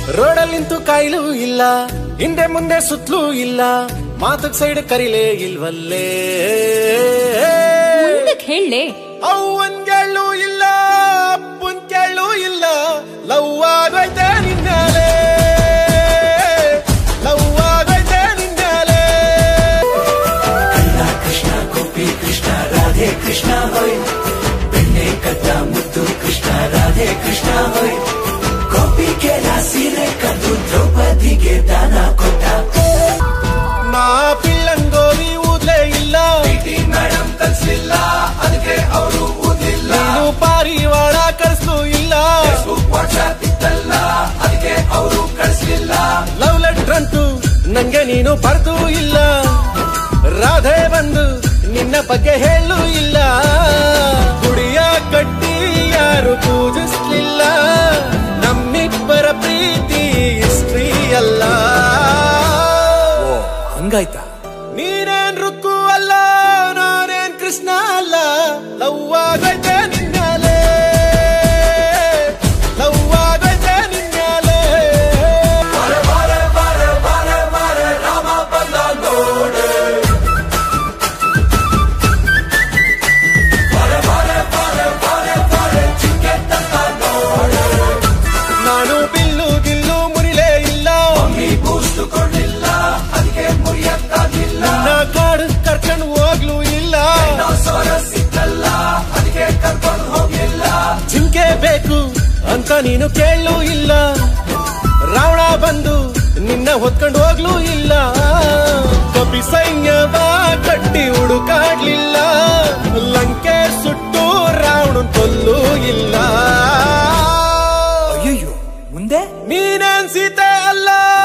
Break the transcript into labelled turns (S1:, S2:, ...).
S1: ರೋಡಲ್ಲಿ ನಿಂತು ಕಾಯ್ಲು ಇಲ್ಲ ಹಿಂದೆ ಮುಂದೆ ಸುತ್ತಲೂ ಇಲ್ಲ ಮಾತಕ್ ಸೈಡ್ ಕರಿಲೇ ಇಲ್ವಲ್ಲೇ
S2: ಮುಂದಕ್ಕೆ ಹೇಳಲೆ
S1: ಅವ್ವನ್ ಕೇಳು ಇಲ್ಲ ಅಪ್ಪನ್ ಕೇಳು ಇಲ್ಲ ಲವ್ ಆಗೈತೆ ನಿನ್ನಾಲೆ ಲವ್ ಆಗೈತೆ ನಿನ್ನಾಲೆ ನಾ ಪಿಳ್ಳಂಗೋಲಿ ಊದ್ಲೇ ಇಲ್ಲ
S3: ಮೇಡಮ್ ಕಲ್ಸಿಲ್ಲ ಅದಕ್ಕೆ ಅವರು ಓದಿಲ್ಲ
S1: ನೀನು ಪಾರಿವಾಳ ಕಳಿಸ್ಲು ಇಲ್ಲ
S3: ವಾಟ್ಸ್ಆಪ್ ಇತ್ತಲ್ಲ ಅದಕ್ಕೆ ಅವರು ಕಳಿಸ್ಲಿಲ್ಲ
S1: ಲವ್ ಲೆಟರ್ ಅಂತೂ ನಂಗೆ ನೀನು ಬರ್ದೂ ಇಲ್ಲ ರಾಧೆ ಬಂದು ನಿನ್ನ ಬಗ್ಗೆ ಹೇಳು ಇಲ್ಲ ಗುಡಿಯ ಕಟ್ಟಿ ಯಾರು ಪೂಜಿಸ್ಲಿಲ್ಲ ನಮ್ಮಿಬ್ಬರ ಪ್ರೀತಿ ಹಿಸ್ಟ್ರಿ ಅಲ್ಲ
S3: ಹಂಗಾಯ್ತಾ
S1: ನೀನೇನ್ ರುಕ್ಕು ಅಲ್ಲ ನಾನೇನ್ ಕೃಷ್ಣ ಅಲ್ಲ ಲವ್ ಆಗೈತೆ ನಿನ್ನಾಲೆ ಲವ್ ಆಗೈತೆ ನಿನ್ನಾಲೆ
S3: ರಾಮ ಬಂದ ನೋಡೆ
S1: ನಾನು ಬಿಲ್ಲು ಗಿಲ್ಲು ಮುರಿಲೇ ಇಲ್ಲ
S3: ಈ ಬೂಸ್ಟ್ ಕೊಡ್ಲಿಲ್ಲ ಅದಕ್ಕೆ ಮುರಿಯಕ್ಕಾಗಿಲ್ಲ
S1: ನನ್ನ ಕಾಡು ಕರ್ಕೊಂಡು ಹೋಗ್ಲು ಇಲ್ಲ
S3: ಸೋರ ಸಿಕ್ಕಲ್ಲ ಅದಕ್ಕೆ ಕರ್ಕೊಂಡು ಹೋಗಿಲ್ಲ
S1: ಜಿಂಕೆ ಬೇಕು ಅಂತ ನೀನು ಕೇಳಲು ಇಲ್ಲ ರಾವಣ ಬಂದು ನಿನ್ನ ಹೊತ್ಕೊಂಡು ಹೋಗ್ಲೂ ಇಲ್ಲ ಕಪಿ ಸೈನ್ಯವ ಕಟ್ಟಿ ಹುಡುಕಾಡ್ಲಿಲ್ಲ ಲಂಕೆ ಸುಟ್ಟು ರಾವಣನ್ ಕೊಲ್ಲೂ ಇಲ್ಲ
S3: ಅಯ್ಯಯ್ಯೋ ಮುಂದೆ
S1: ನೀನೇನ್ ಸೀತೆ ಅಲ್ಲ